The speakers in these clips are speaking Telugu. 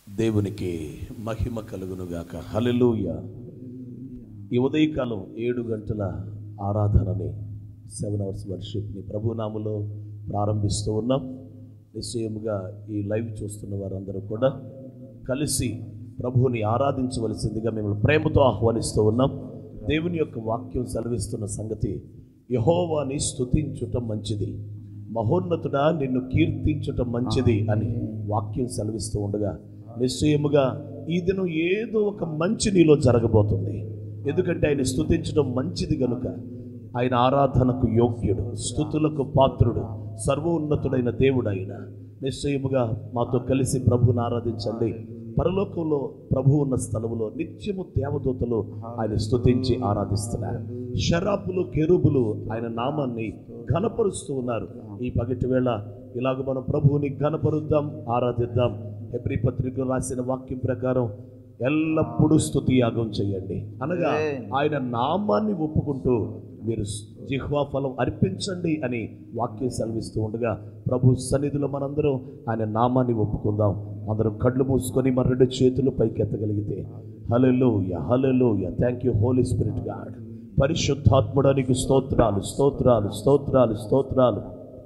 దేవునికి మహిమ కలుగునుగాక హల్లెలూయ ఈ ఉదయకాలం ఏడు గంటల ఆరాధనని సెవెన్ అవర్స్ వర్షిప్ని ప్రభునామలో ప్రారంభిస్తూ ఉన్నాం నిశ్చయముగా ఈ లైవ్ చూస్తున్న వారందరూ కూడా కలిసి ప్రభువుని ఆరాధించవలసిందిగా మేము ప్రేమతో ఆహ్వానిస్తూ ఉన్నాం దేవుని యొక్క వాక్యం సెలవిస్తున్న సంగతి యహోవాని స్తుతించుట మంచిది మహోన్నతుడా నిన్ను కీర్తించుట మంచిది అని వాక్యం సెలవిస్తూ ఉండగా నిశ్చయముగా ఈ దినం ఏదో ఒక మంచి నీలో జరగబోతుంది ఎందుకంటే ఆయన స్తుతించడం మంచిది గనుక ఆయన ఆరాధనకు యోగ్యుడు స్థుతులకు పాత్రుడు సర్వోన్నతుడైన దేవుడు ఆయన నిశ్చయముగా మాతో కలిసి ప్రభువుని ఆరాధించండి పరలోకంలో ప్రభు ఉన్న స్థలములో నిత్యము దేవదూతలు ఆయన స్తుతించి ఆరాధిస్తున్నారు షరాపులు కెరుబులు ఆయన నామాన్ని ఘనపరుస్తూ ఉన్నారు ఈ పగటి వేళ ఇలాగ మనం ప్రభువుని ఘనపరుద్దాం ఆరాధిద్దాం హెబ్రి పత్రికలో రాసిన వాక్యం ప్రకారం ఎల్లప్పుడూ స్తుతి యాగం చేయండి అనగా ఆయన నామాన్ని ఒప్పుకుంటూ మీరు జిహ్వా ఫలం అర్పించండి అని వాక్యం సెలవిస్తూ ఉండగా ప్రభు సన్నిధిలో మనందరం ఆయన నామాన్ని ఒప్పుకుందాం అందరం కళ్ళు మూసుకొని మన రెండు చేతులు పైకెత్తగలిగితే hallelujah hallelujah thank you holy spirit God పరిశుద్ధాత్ముడానికి స్తోత్రాలు స్తోత్రాలు స్తోత్రాలు స్తోత్రాలు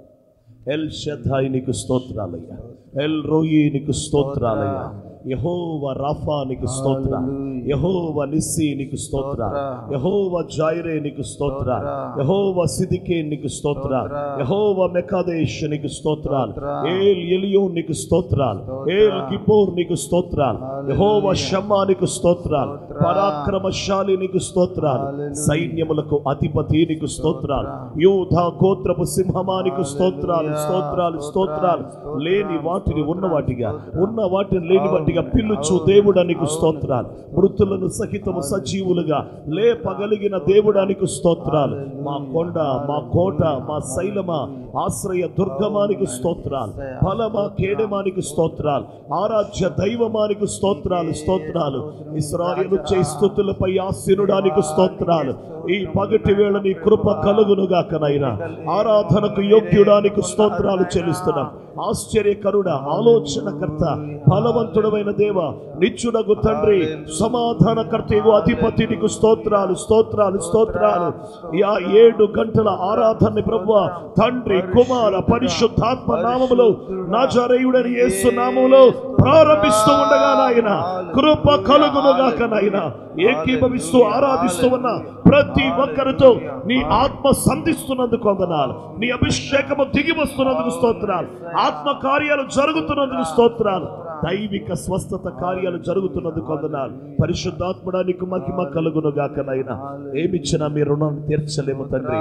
ఎల్ షద్హాయి నీకు స్తోత్రాలయ్యా ఎల్ రోయి నీకు స్తోత్రాలయ్యా యహోవ రాఫా నీకు స్తోత్ర యహోవ నిస్సి నీకు స్తోత్ర యహోవ జాయిరే నీకు స్తోత్ర యహోవ సిదికే నీకు స్తోత్ర యహోవ మెకాదేశ్ నీకు స్తోత్రాలు ఏల్ ఎలియో నీకు స్తోత్రాలు ఏల్ గిబోర్ నీకు స్తోత్రాలు యహోవ షమ్మా నీకు స్తోత్రాలు పరాక్రమశాలి నీకు స్తోత్రాలు సైన్యములకు అధిపతి నీకు స్తోత్రాలు యోధ గోత్రపు సింహమానికి స్తోత్రాలు స్తోత్రాలు స్తోత్రాలు లేని వాటిని ఉన్న వాటిగా ఉన్న వాటిని లేని వాటిగా పిల్లుచు దేవుడానికి స్తోత్రాలు మృతులను సహితము సజీవులుగా లేపగలిగిన దేవుడానికి స్తోత్రాలు మా కొండ మా కోట మా శైలమా ఆశ్రయ దుర్గమానికి స్తోత్రాలు ఫలమా కేడమానికి స్తోత్రాలు ఆరాధ్య దైవమానికి స్తోత్రాలు స్తోత్రాలు ఇస్రాయేలు చే స్థుతులపై ఆశీనుడానికి స్తోత్రాలు ఈ పగటి వేళ నీ కృప కలుగునుగాకనైనా ఆరాధనకు యోగ్యుడానికి స్తోత్రాలు చెల్లిస్తున్నాం ఆశ్చర్యకరుడ ఆలోచనకర్త ఫలవంతుడమైన దేవ నిచ్చుడగు తండ్రి సమాధానకర్తకు అధిపతి నీకు స్తోత్రాలు స్తోత్రాలు స్తోత్రాలు ఆ ఏడు గంటల ఆరాధన ప్రభు తండ్రి కుమార పరిశుద్ధాత్మ నామములో నాజరేయుడని యేసు నామములో ప్రారంభిస్తూ ఉండగా నాయన కృప కలుగునుగాక నాయన ఏకీభవిస్తూ ఆరాధిస్తూ ఉన్న ప్రతి ఒక్కరితో నీ ఆత్మ సంధిస్తున్నందుకు వందనాలు నీ అభిషేకము దిగి వస్తున్నందుకు స్తోత్రాలు ఆత్మ కార్యాలు జరుగుతున్నందుకు స్తోత్రాలు దైవిక స్వస్థత కార్యాలు జరుగుతున్నందుకు వందనాలు పరిశుద్ధాత్మడా నీకు మహిమ కలుగును గాకనైనా ఏమిచ్చినా మీ రుణాన్ని తీర్చలేము తండ్రి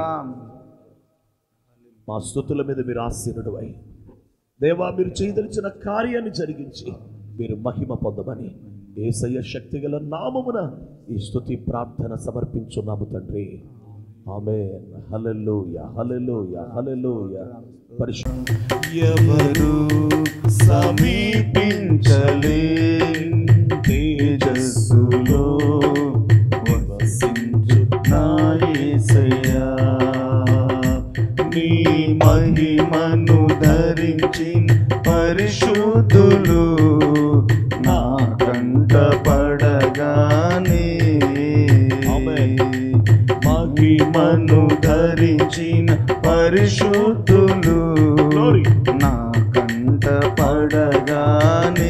మా స్థుతుల మీద మీరు ఆశీనుడు అయి దేవా మీరు చేయదలిచిన కార్యాన్ని జరిగించి మీరు మహిమ పొందమని ఏసయ్య శక్తిగల నామమున ఈ స్తుతి ప్రార్థన సమర్పించున్నాము తండ్రి ఆమె హలెలూయ హలెలూయ హలెలూయ పరిశు ఎవరు సమీపించలే తేజస్సులో వసించు నా యేసయ్యా నీ మహిమను ధరించిన పరిశుద్ధులు నా కంట పడగానే ఆమేన్. మహిమను ధరించిన పరిశుద్ధులు Glory. నా కంట పడగానే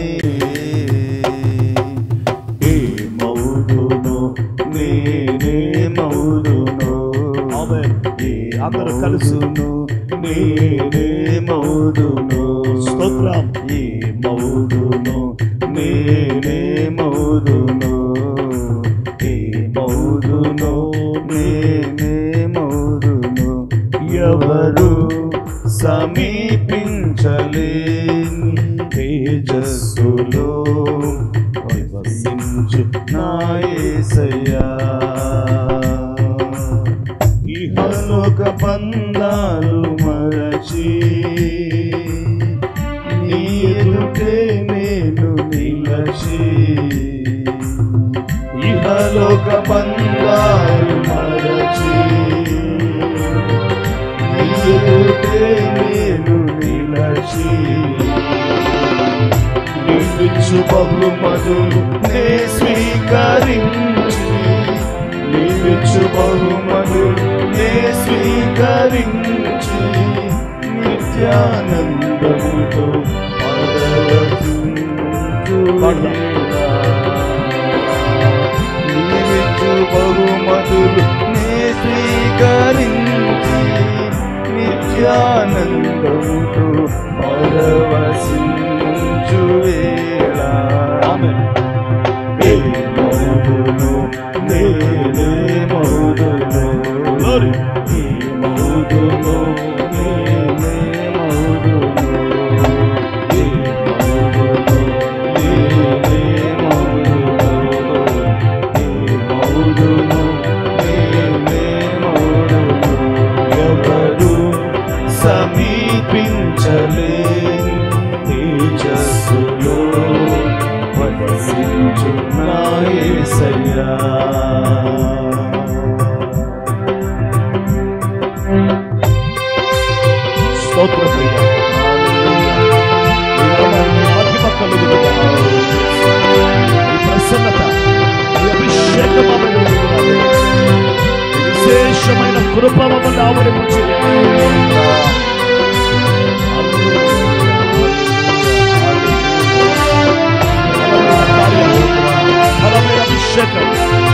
ఏ మౌదును నేనే మౌదును ఆమేన్. ఏ అందరూ కలిసి. మౌదును నేనే మౌదును స్తోత్రం. ఏ మౌదును నేనే మౌదును ఏ మౌదును నేనే మౌదును ఎవరు సమీపించలేని తేజస్సులో వసించు నా యేసయ్యా ఇహలోక బంధాలు మరచి నీ ఎదుటే నేను నిలచి ఇహలోక బంధాలు మరచి నీ ఎదుటే నేను నిలచి నిన్ను నీవిచ్చు బహుమతులు నే స్వీకరించి నీవిచ్చు బహుమతులు నే స్వీకరించి నిత్యానందముతో నీవిచ్చు బహుమతులు నే స్వీకరించి నిత్యానందముతో పరవశించు వేళ ఏ మౌదును నేనే మౌదును ఈ మౌదును నేనే మౌదును ఈ మౌదును నేనే మౌదును ఈ మౌదును నేనే మౌదును ఎవరు సమీపించలేని తేజస్సులో వసించు నా యేసయ్యా స్తోత్రమయ్యా. ఈ నామానికి మహిమ కలుగునుగాక. ఈ ప్రసన్నత ఈ అభిషేకం మమ్మల్ని ఉండుగాక. ఈ విశేషమైన కృప మమ్మల్ని ఆవరించు బలమైన అభిషేకం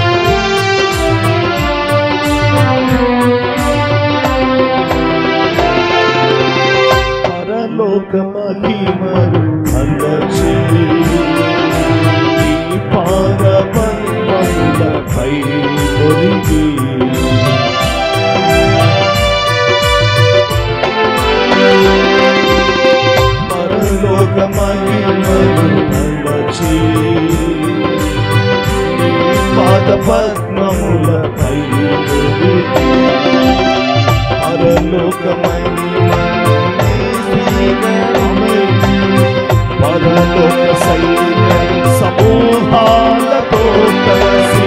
పరలోక మహిమరు అందచి ఈ పాద పద్మములపై ఒరిగి పరలోక మహిమరు అందచి ఈ పాద పద్మములపై ఒరిగి పరలోక సైన్య సమూహాలతో కలిసి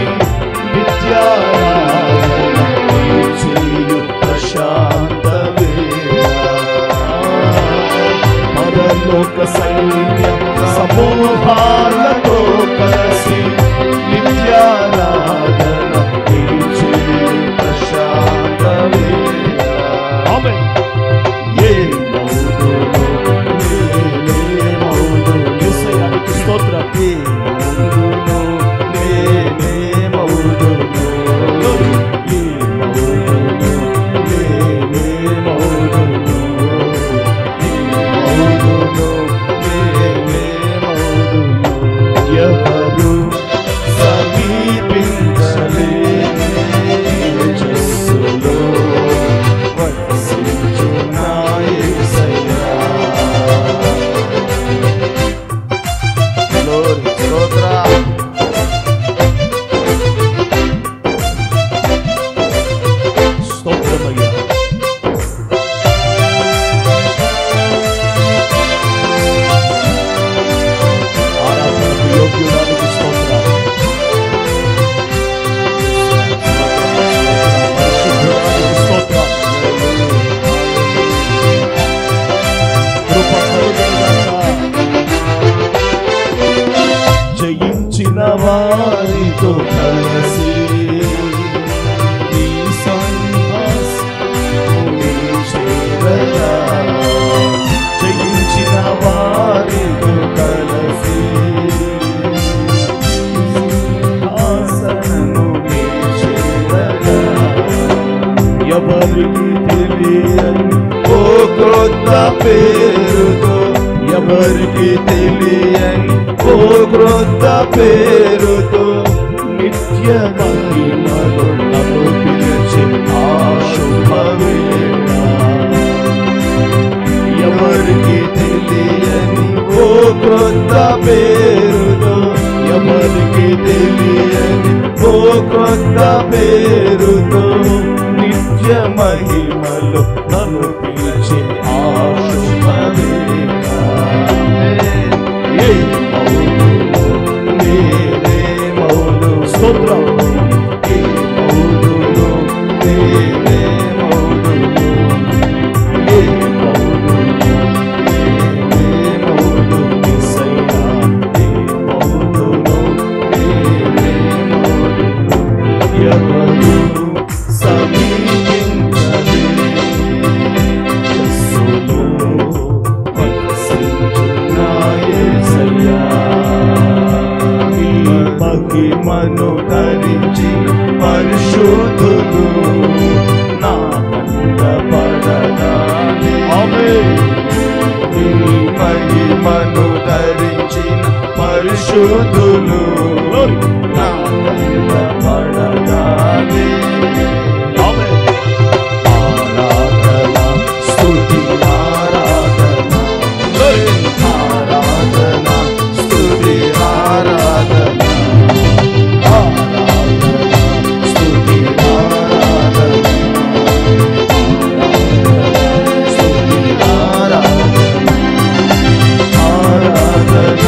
విద్యారాధన చేయు ప్రశాంత వేళ. పరలోక సైన్య సమూహాలతో కలిసి విద్యారాధన చేయు ప్రశాంత వేళ. ఆమేన్. ఏ మౌదును నేనే మౌదును యేసయ్యానికి స్తోత్రం ఏ మౌదును నేనే మౌదును ఏ మౌదును నేనే మౌదును ఏ మౌదును నేనే మౌదును ఎవరు సమీపించలేని యశస్సులో వసించు నా యేసయ్యా. Glory, స్తోత్ర. స్తోత్రమయ్యా ఆరాధనకు యోగ్యుడానికి స్తోత్రాలు పరిశుద్ధుడానికి స్తోత్రాలు కృప కలుగునుగాక. జయించిన వారితో కలిసి ఈ సంహాసముని చేరగా. జయించిన వారితో కలిసి సింహాసనముని చేరగా. ఎవరికి తెలియని ఓ క్రొత్త పేరుతో ఎవరికి తెలియని ఓ క్రొత్త పేరుతో నిత్య మహిమలో నన్ను పిలిచి ఆ శుభవేళ ఎవరికి తెలియని ఓ క్రొత్త పేరుతో ఎవరికి తెలియని ఓ క్రొత్త పేరుతో నిత్య మహిమలో నన్ను పిలిచి ఆ శుభవేళ. ఏ మౌనము, నేనే మౌనము. స్తోత్రం ఏ మౌనము, నేనే మౌనము. ఏ మౌనము, నేనే మౌనము. యేసయ్యా, మహిమను ధరించిన పరిశుద్ధులు నా కంట పడగానే నీ మహిమను ధరించిన పరిశుద్ధులు నా కంట పడగానే ఆరాధన స్తుతి ఆరాధన ఆరాధన స్తుతి ఆరాధన ఆరాధన స్తుతి ఆరాధన స్తుతి ఆరాధన ఆరాధన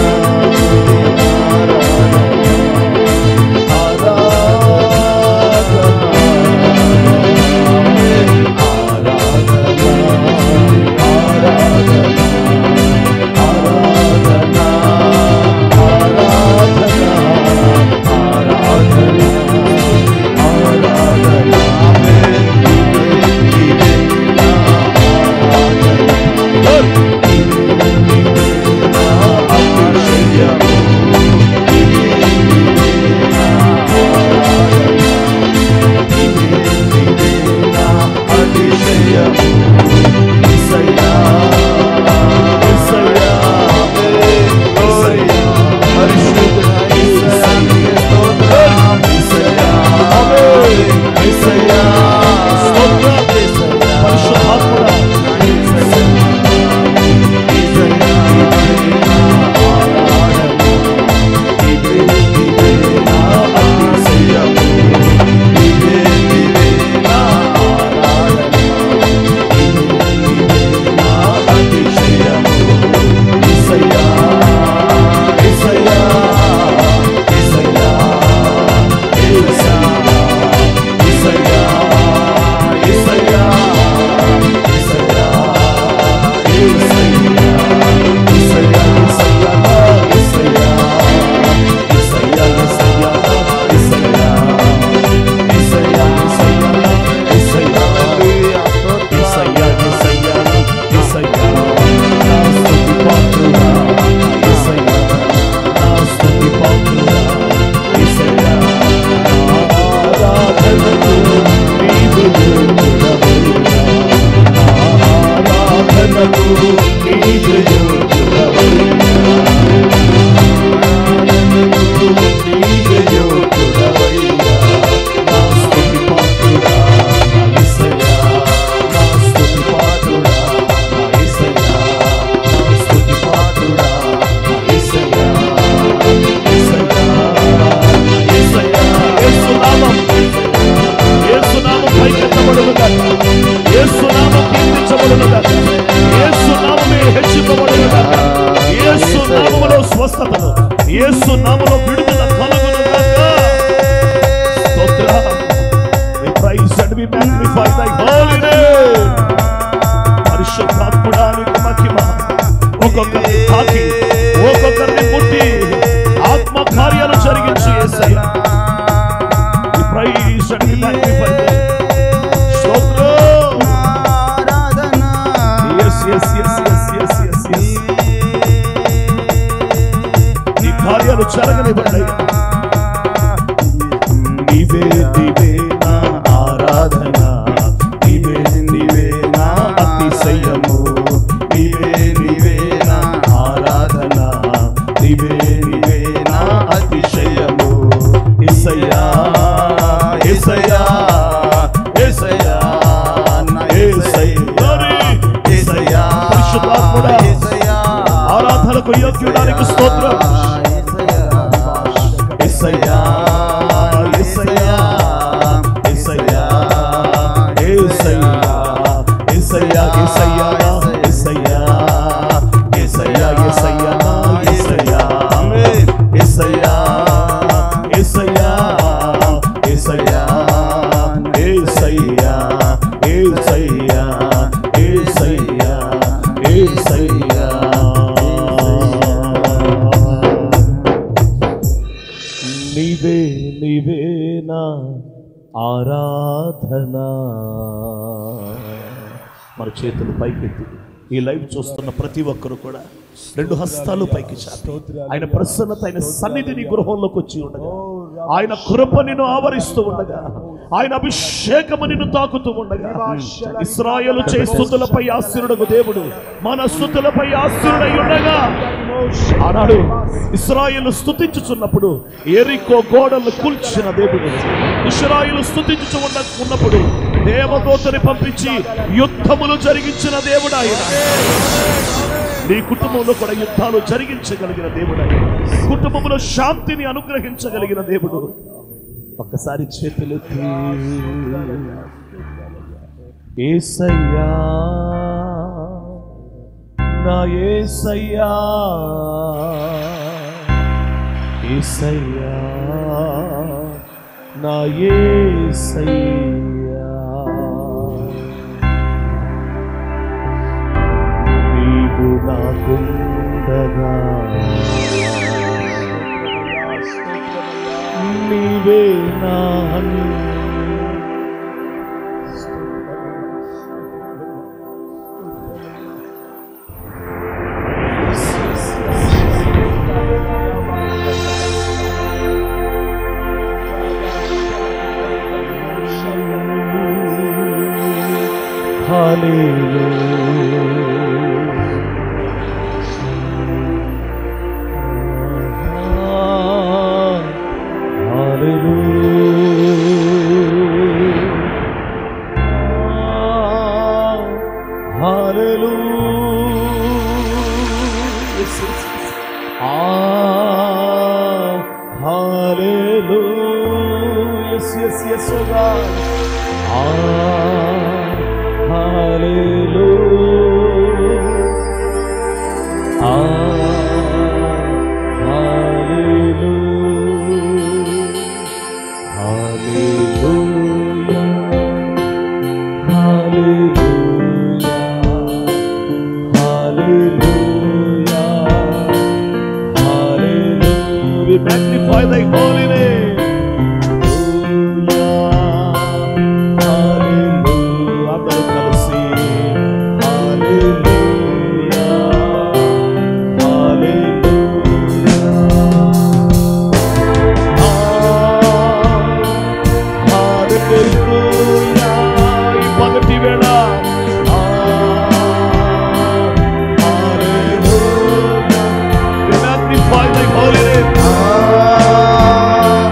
ఏసునామం పైకెత్తబడునుగాక. ఏసునామం కీర్తించబడునుగాక. ఏసునామమే హెచ్చింపబడునుగాక. ఏసునామములో స్వస్థతను ఏసునామములో విడుదల కలుగునుగాక. స్తోత్రం. We praise and we magnify thy holy name. పరిశుద్ధాత్ముడానికి మహిమ ఒక్కొక్కరిని తాకి ఒక్కొక్కరిని ముట్టి ఆత్మ కార్యాలు జరిగించు యేసయ్య We praise and we magnify thy స్తోత్రం Yes, yes, yes, yes, yes, yes, yes. నీ కార్యాలు జరగనివ్వండి నీవే నీవే నా ఆరాధన నీవే నీవే నా అతిశయము నీవే నీవే నా ఆరాధన నీవే నీవే నా అతిశయము ఇసయ్యా ఇసయ్యా ఇసయ్యా ఇసయ్యా పరిశుద్ధాత్ముడా ఆరాధనకు యోగ్యుడానికి స్తోత్రం ఇసయ్యా ఇసయ్యా ఇసయ్యా ఇసయ్యా ఇసయ్యా ఇసయ్యా ఇసయ్యా ఇసయ్యా ఇసయ్యా ఇసయ్యా ఇసయ్యా ఇసయ్యా ఇసయ్యా ఏసయ్యా ఏసయ్యా ఏసయ్యా ఏసయ్యా నీవే నీవే నా ఆరాధన మన చేతులు పైకెత్తి ఈ లైవ్ చూస్తున్న ప్రతి ఒక్కరు కూడా రెండు హస్తాలు పైకి చాపి ఆయన ప్రసన్నత ఆయన సన్నిధిని గృహంలోకి వచ్చి ఉండగా ఆయన కృప నిన్ను ఆవరిస్తూ ఉండగా ఆయన అభిషేకము నిన్ను తాకుతూ ఉండగా ఇస్రాయలు చే స్థుతులపై ఆశీనుడకు దేవుడు మన స్థుతులపై ఆశీనుడై ఉండగా ఆనాడు ఇస్రాయేలు స్థుతించుచున్నప్పుడు ఎరికో గోడలు కూల్చిన దేవుడు ఇస్రాయేలు స్థుతించుచు ఉన్న ఉన్నప్పుడు దేవదూతని పంపించి యుద్ధములు జరిగించిన దేవుడు ఆయన నీ కుటుంబంలో కూడా యుద్ధాలు జరిగించగలిగిన దేవుడు ఆయన కుటుంబంలో శాంతిని అనుగ్రహించగలిగిన దేవుడు ఒక్కసారి చేతులెత్తి ఏసయ్యా నా ఏసయ్యా ఏసయ్యా నా ఏసయ్యా నీవు నాకుండగా నీవే నా Yes, yes, yes, oh God. Ah, hallelujah. Ah, hallelujah. Hallelujah. Hallelujah. Hallelujah. Hallelujah. We magnify thy holy name. Hallelujah. అందరూ కలిసి Hallelujah. Hallelujah. Hallelujah. ఈ పగటి వేళ Hallelujah. We magnify thy holy name.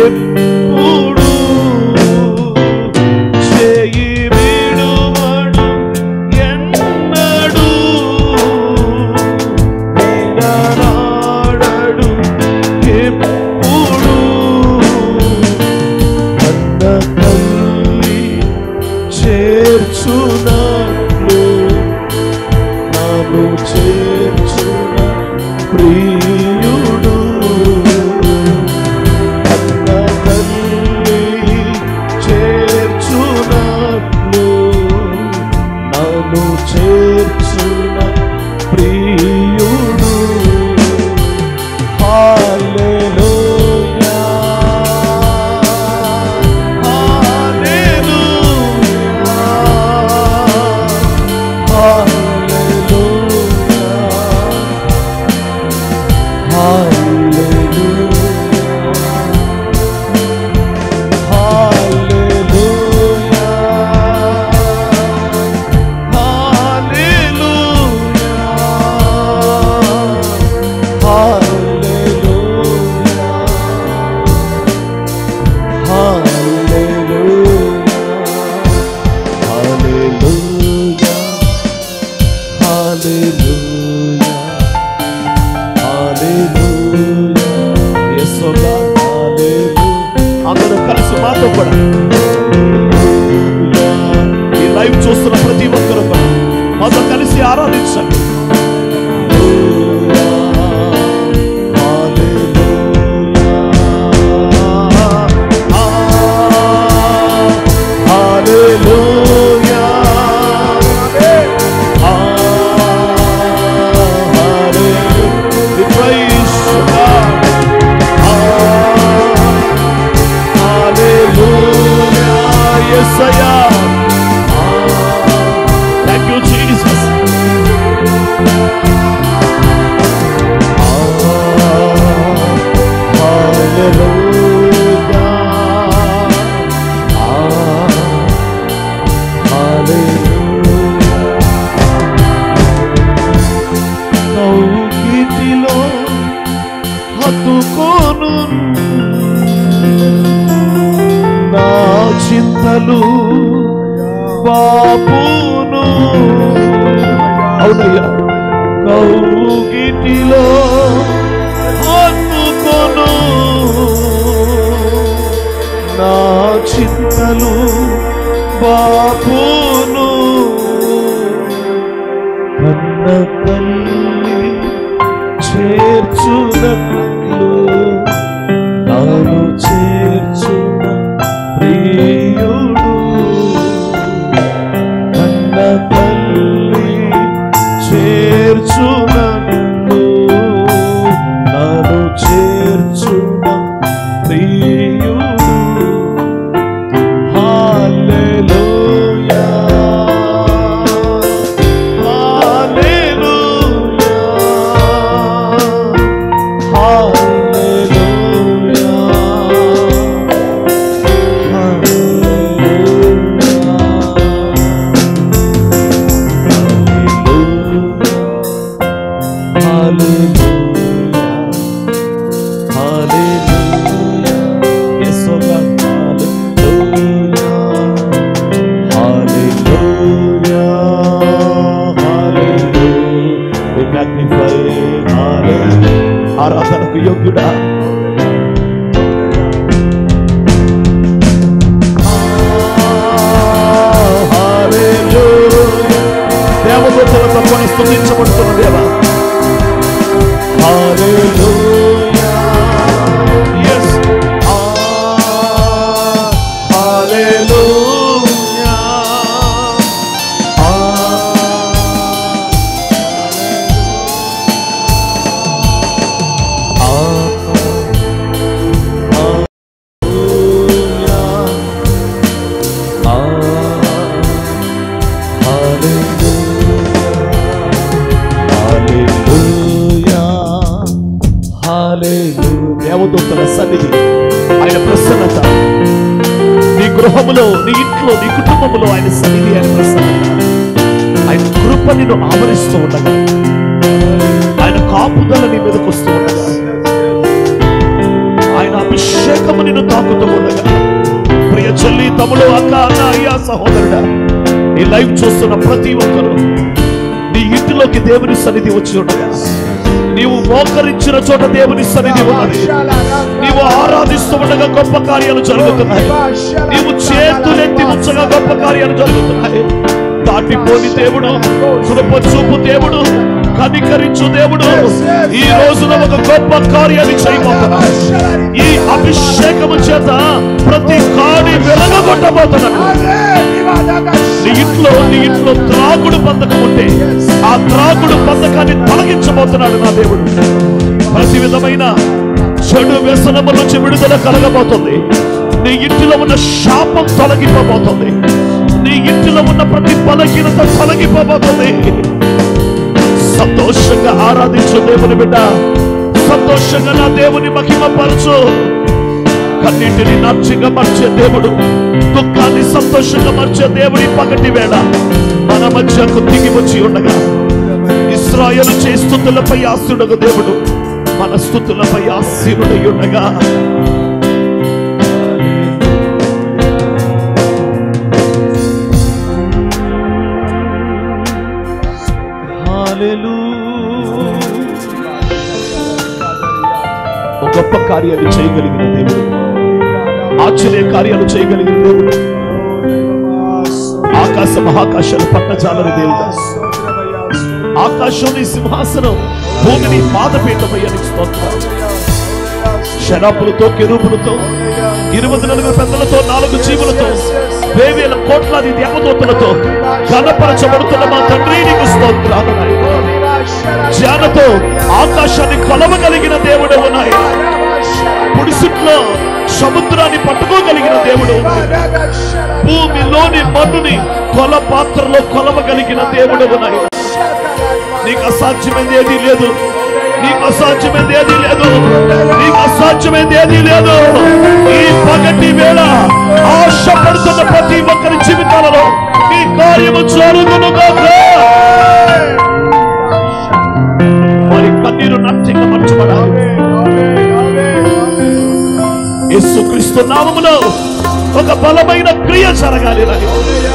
ఎప్పుడు చేయి విడువడు ఎన్నడు విడనాడడు ఎప్పుడు కన్న తల్లి చేర్చునట్లు నాను చేర్చున ప్రియుడు కన్న తల్లి చేర్చునట్లు నాను చేర్చున ప్రియుడు హల్లెలూయా అందరూ కలిసి మాతో కూడా ఈ లైవ్ చూస్తున్న ప్రతి ఒక్కరు కూడా మాతో కలిసి ఆరాధించండి Thank you, Jesus. కౌగిటిలో హత్తుకోను నా చింతలు బాపును అవునయ్యా కౌగిటిలో హత్తుకొను నా చింతలు బాపును కన్న తల్లి చేర్చునట్లు నాను చేర్చున ప్రియుడు కన్న తల్లి చేర్చునట్లు నాను చేర్చున ప్రియుడు హల్లెలూయా హల్లెలూయా హల్లెలూయా ఆరాధనకు యోగ్యుడా దేవదూతలతో కొని స్థుతించబడుతున్న దేవ Yes. Ah, hallelujah. దేవదూతల సన్నిధి ఆయన ప్రసన్నత నీ గృహములో నీ ఇంట్లో నీ కుటుంబములో ఆయన సన్నిధి ఆయన ప్రసన్నత ఆయన కృప నిన్ను ఆవరిస్తూ ఉండగా ఆయన కాపుదల నీ మీదకు వస్తూ ఉండగా ఆయన అభిషేకము నిన్ను తాకుతూ ఉండగా ప్రియ చెల్లి తమ్ముడు అక్క అన్న అయ్యా సహోదరుడా ఈ లైవ్ చూస్తున్న ప్రతి ఒక్కరు నీ ఇంటిలోకి దేవుని సన్నిధి వచ్చి ఉండగా నీవు మోకరించిన చోట దేవుని సన్నిధి ఉన్నది నీవు ఆరాధిస్తూ ఉండగా గొప్ప కార్యాలు జరుగుతున్నాయి నీవు చేతులెత్తి ఉంచగా గొప్ప కార్యాలు జరుగుతున్నాయి దాటిపోని దేవుడు కృప చూపు దేవుడు కనికరించు దేవుడు ఈ రోజున ఒక గొప్ప కార్యాన్ని చేయబోతున్నాడు ఈ అభిషేకము చేత ప్రతి కాడి వెలగొట్టబోతున్నాడు నీ ఇంట్లో నీ ఇంట్లో త్రాగుడు బంధకం ఉంటే ఆ త్రాగుడు బంధకాన్ని తొలగించబోతున్నాడు నా దేవుడు ప్రతి విధమైన చెడు వ్యసనము నుంచి విడుదల కలగబోతుంది నీ ఇంటిలో ఉన్న శాపం తొలగిపోబోతుంది నీ ఇంటిలో ఉన్న ప్రతి బలహీనత తొలగిపోబోతుంది సంతోషంగా ఆరాధించు దేవుని బిడ్డ సంతోషంగా నా దేవుని మహిమపరచు కన్నింటిని నాట్యంగా మార్చే దేవుడు దుఃఖాన్ని సంతోషంగా మార్చే దేవుడి పగటి వేళ మన మధ్యకు దిగి వచ్చి ఉండగా ఇస్రాయలు చే స్థుతులపై ఆస్తుడగు దేవుడు మన స్థుతులపై ఆశీనుడై ఉండగా ఒక గొప్ప కార్యాలు చేయగలిగిన దేవుడు ఆశ్చర్య కార్యాలు చేయగలిగిన దేవుడు ఆకాశ మహాకాశాలు పట్టజాలని దేవుడు ఆకాశం నీ సింహాసనం భూమిని పాదపీఠమయ్యని స్తోత్రం శరాపులతో కెరూపులతో ఇరవై నలుగురు పెద్దలతో నాలుగు జీవులతో వేవేల కోట్లాది దేవదూతలతో ఘనపరచబడుతున్న మా తండ్రి నీకు స్తోత్రాలు నాయనా. జ్ఞానతో ఆకాశాన్ని కొలవగలిగిన దేవుడు ఉన్నాయి పుడిసిట్లో సముద్రాన్ని పట్టుకోగలిగిన దేవుడు భూమిలోని మన్నుని కొల పాత్రలో కొలవగలిగిన దేవుడు ఉన్నాయి నీకు అసాధ్యమైనది ఏదీ లేదు నీకు అసాధ్యమైనది ఏదీ లేదు నీకు అసాధ్యమైనది ఏదీ లేదు ఈ పగటి వేళ ఆశపడుతున్న ప్రతి ఒక్కరి జీవితాలలో ఈ కార్యము జరుగును వారి కన్నీరు నట్టిగా మర్చబడాలి యేసుక్రీస్తు నామములో ఒక బలమైన క్రియ జరగాలి నాయనా.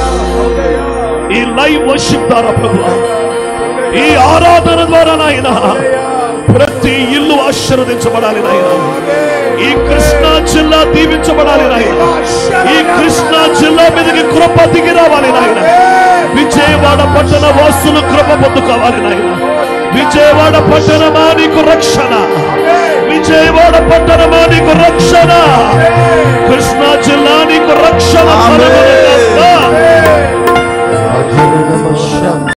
ఈ లైవ్ వర్షిప్ ద్వారా ప్రభు ఈ ఆరాధన ద్వారా నాయన ప్రతి ఇల్లు ఆశీర్వదించబడాలి నాయన ఈ కృష్ణా జిల్లా దీవించబడాలి నాయన ఈ కృష్ణా జిల్లా మీదకి కృప దిగి రావాలి నాయన విజయవాడ పట్టణ వాసులు కృప పొందుకోవాలి నాయన విజయవాడ పట్టణమా నీకు రక్షణ విజయవాడ పట్టణమా నీకు రక్షణ కృష్ణా జిల్లా నీకు రక్షణ ఆమేన్. కలుగును గాక.